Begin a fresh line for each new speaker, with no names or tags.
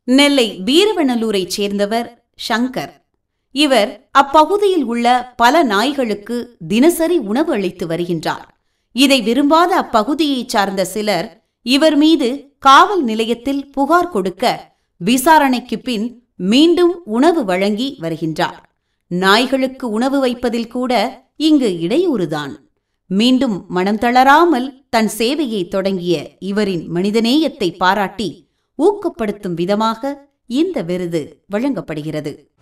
நெல்லை வீரவநல்லூரைச் சேர்ந்தவர் சங்கர் இவர் அப்பகுதியில் உள்ள பல நாய்களுக்கு தினசரி உணவு அளித்து வருகின்றார் இதை விரும்பாத அப்பகுதியைச் சார்ந்த சிலர் இவர் மீது காவல் நிலையத்தில் புகார் கொடுக்க விசாரணைக்கு பின் மீண்டும் உணவு வழங்கி வருகின்றார் நாய்களுக்கு உணவு வைப்பதில் கூட இங்கு இடையூறுதான் மீண்டும் மனம் தளராமல் தன் சேவையை தொடங்கிய இவரின் மனிதநேயத்தை பாராட்டி ஊக்கப்படுத்தும் விதமாக இந்த விருது வழங்கப்படுகிறது